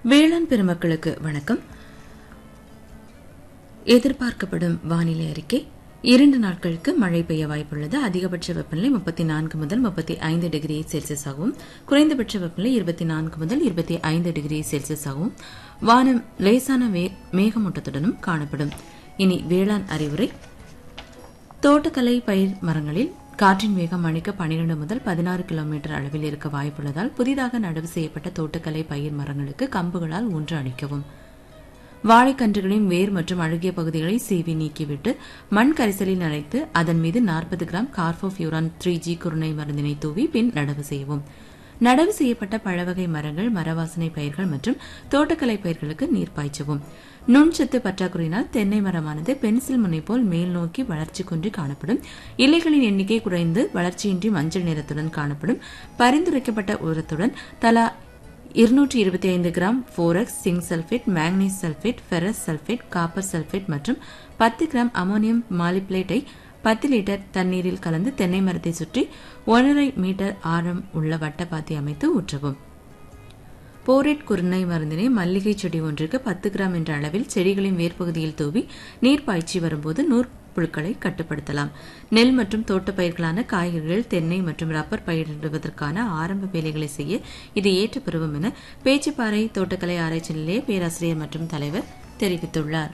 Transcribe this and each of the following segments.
வேளாண் பெருமக்களுக்கு வணக்கம் எதிர்பார்க்கப்படும் வானிலை அறிக்கை இரண்டு நாட்களுக்கு மழை பெய்ய வாய்ப்புள்ளது அதிகபட்ச வெப்பநிலை முப்பத்தி நான்கு முதல் முப்பத்தி ஐந்து டிகிரி செல்சியஸ் ஆகவும் குறைந்தபட்ச வெப்பநிலை இருபத்தி நான்கு முதல் இருபத்தி ஐந்து டிகிரி செல்சியஸ் ஆகவும் வானம் லேசான வே- மேகமூட்டத்துடனும் காணப்படும் இனி வேளாண் அறிவுரை தோட்டக்கலை பயிர் மரங்களில் காற்றின் வேகம் மணிக்கு 12 முதல் பதினாறு கிலோமீட்டர் அளவில் இருக்க வாய்ப்புள்ளதால் புதிதாக நடவு செய்யப்பட்ட தோட்டக்கலை பயிர் மரங்களுக்கு கம்புகளால் ஊன்று அளிக்கவும் வாழைக்கன்றுகளின் வேர் மற்றும் அழுகிய பகுதிகளை சீவி நீக்கிவிட்டு மண் கரைசலில் நனைத்து அதன் மீது 40 கிராம் கார்போஃபியூரான் த்ரீ ஜி குருணை மருந்தினை தூவி பின் நடவு செய்யவும் நடவு செய்யப்பட்ட பழவகை மரங்கள் மரவாசனை பயிர்கள் மற்றும் தோட்டக்கலை பயிர்களுக்கு நீர் பாய்ச்சவும் நுண்சத்து பற்றாக்குறையினால் தென்னை மரமானது பென்சில் முனை போல் மேல் நோக்கி வளர்ச்சி குன்றி காணப்படும் இலைகளின் எண்ணிக்கை குறைந்து வளர்ச்சியின்றி மஞ்சள் நிறத்துடன் காணப்படும் பரிந்துரைக்கப்பட்ட உரத்துடன் தலா இருநூற்றி இருபத்தி ஐந்து gram borax zinc sulphate manganese sulphate ferrous sulphate copper sulphate மற்றும் பத்து கிராம் அமோனியம் மாலிப்ளேட்டை பத்து லிட்டர் தண்ணீரில் கலந்து தென்னை மரத்தை சுற்றி ஒன்றரை மீட்டர் ஆழம் உள்ள வட்டப்பாத்தி அமைத்து ஊற்றவும் போரேட் குருணை மருந்தினை மல்லிகை செடி ஒன்றுக்கு பத்து கிராம் என்ற அளவில் செடிகளின் வேர்ப்பகுதியில் தூவி நீர் பாய்ச்சி வரும்போது நூற்புழுக்களை கட்டுப்படுத்தலாம் நெல் மற்றும் தோட்டப் பயிர்களான காய்கறிகள் தென்னை மற்றும் ரப்பர் பயிரிடுவதற்கான ஆரம்ப வேலைகளை செய்ய இது ஏற்ற பருவம் என பேச்சுப்பாறை தோட்டக்கலை ஆராய்ச்சி நிலைய பேராசிரியர் மற்றும் தலைவர் தெரிவித்துள்ளார்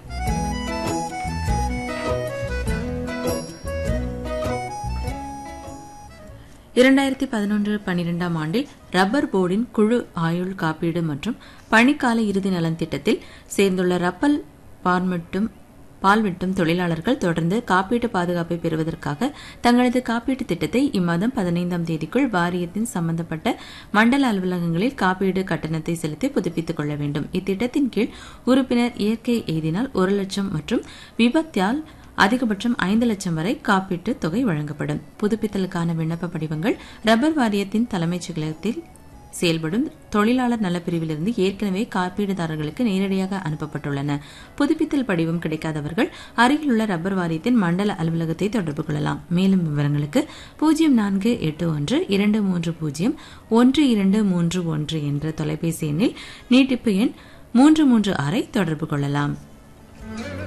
இரண்டாயிரத்தி பதினொன்று பனிரெண்டாம் ஆண்டில் ரப்பர் போர்டின் குழு ஆயுள் காப்பீடு மற்றும் பணிக்கால இறுதி நலன் திட்டத்தில் சேர்ந்துள்ள ரப்பல் பார்மெட்டும் பால்வெட்டும் தொழிலாளர்கள் தொடர்ந்து காப்பீட்டு பாதுகாப்பை பெறுவதற்காக தங்களது காப்பீட்டு திட்டத்தை இம்மாதம் பதினைந்தாம் தேதிக்குள் வாரியத்தின் சம்பந்தப்பட்ட மண்டல அலுவலகங்களில் காப்பீடு கட்டணத்தை செலுத்தி புதுப்பித்துக் கொள்ள வேண்டும் இத்திட்டத்தின் கீழ் உறுப்பினர் இயற்கை எய்தினால் ஒரு லட்சம் மற்றும் விபத்தால் அதிகபட்சம் ஐந்து லட்சம் வரை காப்பீட்டு தொகை வழங்கப்படும் புதுப்பித்தலுக்கான விண்ணப்ப படிவங்கள் ரப்பர் வாரியத்தின் தலைமைச் செயலகத்தில் செயல்படும் தொழிலாளர் நலப்பிரிவிலிருந்து ஏற்கனவே காப்பீடுதாரர்களுக்கு நேரடியாக அனுப்பப்பட்டுள்ளன புதுப்பித்தல் படிவம் கிடைக்காதவர்கள் அருகிலுள்ள ரப்பர் வாரியத்தின் மண்டல அலுவலகத்தை தொடர்பு கொள்ளலாம் மேலும் விவரங்களுக்கு பூஜ்ஜியம் நான்கு எட்டு ஒன்று இரண்டு மூன்று பூஜ்ஜியம் ஒன்று இரண்டு மூன்று ஒன்று என்ற தொலைபேசி எண்ணில் நீட்டிப்பு எண் மூன்று மூன்று ஆறை தொடர்பு கொள்ளலாம்